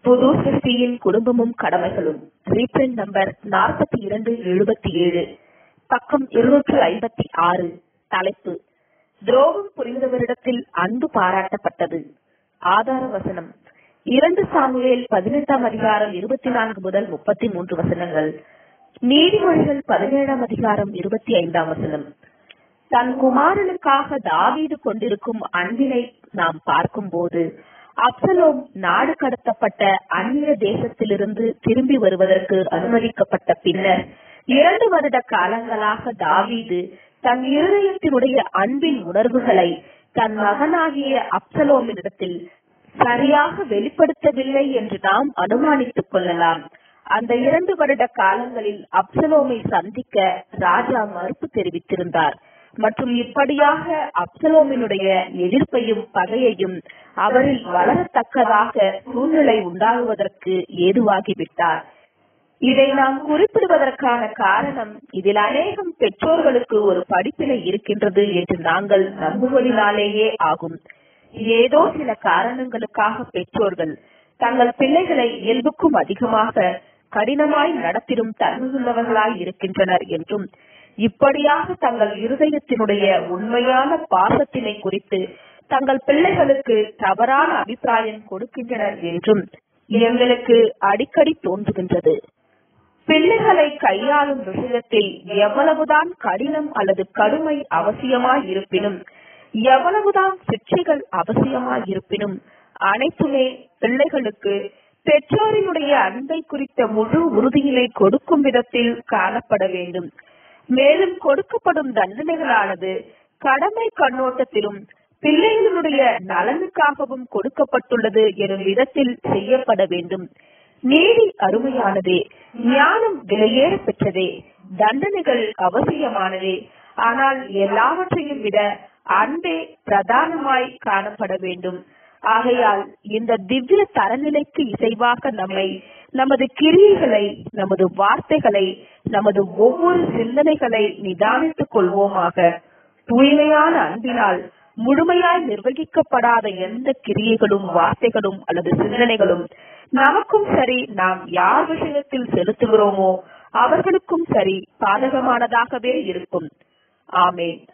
புது சிற்பியின் குடும்பமும் கடமைகளும் reprint number நாற்பத்தி இரண்டு எழுபத்தி ஏழு பக்கம் இருநூற்று ஐம்பத்தி ஆறு தலைப்பு துரோகம் புரிந்தவரிடத்தில் அன்பு பாராட்டப்பட்டது ஆதார வசனம் இரண்டு சாமுவேல் பதினெட்டாம் அதிகாரம் இருபத்தி நான்கு முதல் முப்பத்தி மூன்று வசனங்கள் நீதிமொழிகள் பதினேழாம் அதிகாரம் இருபத்தி ஐந்தாம் வசனம் தன் குமாரனுக்காக தாவீது கொண்டிருக்கும் அன்பினை நாம் பார்க்கும்போது அப்சலோம் நாடு கடத்தப்பட்ட அந்நிய தேசத்திலிருந்து திரும்பி வருவதற்கு அனுமதிக்கப்பட்ட பின்னர் இரண்டு வருட காலங்களாக தாவீது தன் இருதயத்தினுடைய அன்பின் உணர்வுகளை தன் மகனாகிய அப்சலோமினிடத்தில் சரியாக வெளிப்படுத்தவில்லை என்று நாம் அனுமானித்துக் கொள்ளலாம் அந்த இரண்டு வருட காலங்களில் அப்சலோமை சந்திக்க ராஜா மறுப்பு தெரிவித்திருந்தார் மற்றும் இப்படியாக அப்சலோமினுடைய எதிர்ப்பையும் பகையையும் அவரில் வளரத்தக்கதாக சூழ்நிலை உண்டாகுவதற்கு ஏதுவாகிவிட்டார் இதை நாம் குறிப்பிடுவதற்கான காரணம் இதில் அநேகம் பெற்றோர்களுக்கு ஒரு படிப்பினை இருக்கின்றது என்று நாங்கள் நம்புவதினாலேயே ஆகும் ஏதோ சில காரணங்களுக்காக பெற்றோர்கள் தங்கள் பிள்ளைகளை இயல்புக்கும் அதிகமாக கடினமாய் நடத்திடும் தன்மையுள்ளவர்களாய் இருக்கின்றனர் என்றும் இப்படியாக தங்கள் இருதயத்தினுடைய உண்மையான பாசத்தினை குறித்து தங்கள் பிள்ளைகளுக்கு தவறான அபிப்பிராயம் கொடுக்கின்றனர் என்றும் எங்களுக்கு அடிக்கடி தோன்றுகின்றது பிள்ளைகளை கையாளும் விஷயத்தில் எவ்வளவுதான் கடினம் அல்லது கடுமை அவசியமாய் இருப்பினும் எவ்வளவுதான் சிக்ஷைகள் அவசியமாய் இருப்பினும் அனைத்துமே பிள்ளைகளுக்கு பெற்றோரினுடைய அன்பை குறித்த முழு உறுதியினை கொடுக்கும் விதத்தில் காணப்பட வேண்டும் மேலும் கொடுக்கப்படும் தண்டனைகளானது கடமை கண்ணோட்டத்திலும் பிள்ளைகளுடைய நலனுக்காகவும் கொடுக்கப்பட்டுள்ளது எனும் விதத்தில் செய்யப்பட வேண்டும் நீதி அருமையானதே ஞானம் விலையேற பெற்றதே தண்டனைகள் அவசியமானதே ஆனால் எல்லாவற்றையும் விட அன்பே பிரதானமாய் காணப்பட வேண்டும் ஆகையால் இந்த திவ்ய தரநிலைக்கு இசைவாக நம்மை நமது கிரியைகளை நமது வார்த்தைகளை நமது ஒவ்வொரு சிந்தனைகளை நிதானித்துக் கொள்வோமாக தூய்மையான அன்பினால் முழுமையாய் நிர்வகிக்கப்படாத எந்த கிரியைகளும் வார்த்தைகளும் அல்லது சிந்தனைகளும் நமக்கும் சரி நாம் யார் விஷயத்தில் செலுத்துகிறோமோ அவர்களுக்கும் சரி பாதகமானதாகவே இருக்கும் ஆமேன்